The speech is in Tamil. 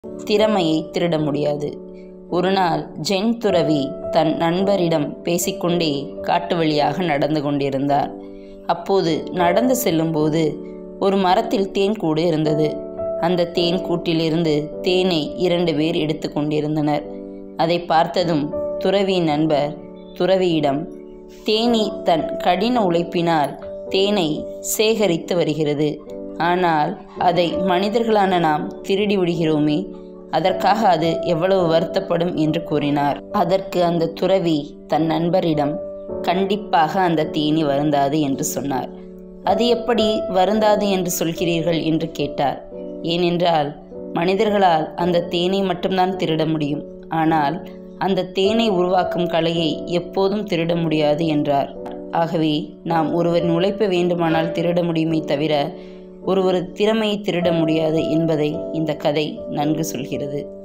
திறமையை திருட முடியாது ஒரு நாள் ஜென் துறவி தன் நண்பரிடம் பேசிக்கொண்டே காட்டு வழியாக நடந்து கொண்டிருந்தார் அப்போது நடந்து செல்லும்போது ஒரு மரத்தில் தேன் கூடு இருந்தது அந்த தேன் கூட்டிலிருந்து தேனை இரண்டு பேர் எடுத்து கொண்டிருந்தனர் அதை பார்த்ததும் துறவியின் நண்பர் துறவியிடம் தேனி தன் கடின உழைப்பினால் தேனை சேகரித்து வருகிறது ஆனால் அதை மனிதர்களான நாம் திருடி விடுகிறோமே அதற்காக அது எவ்வளவு வருத்தப்படும் என்று கூறினார் அதற்கு அந்த துறவி தன் நண்பரிடம் கண்டிப்பாக அந்த தேனி வருந்தாது என்று சொன்னார் அது எப்படி வருந்தாது என்று சொல்கிறீர்கள் என்று கேட்டார் ஏனென்றால் மனிதர்களால் அந்த தேனை மட்டும்தான் திருட முடியும் ஆனால் அந்த தேனை உருவாக்கும் கலையை எப்போதும் திருட முடியாது என்றார் ஆகவே நாம் ஒருவரின் உழைப்பை வேண்டுமானால் திருட முடியுமே தவிர ஒருவர் திறமையை திருட முடியாது என்பதை இந்த கதை நன்கு சொல்கிறது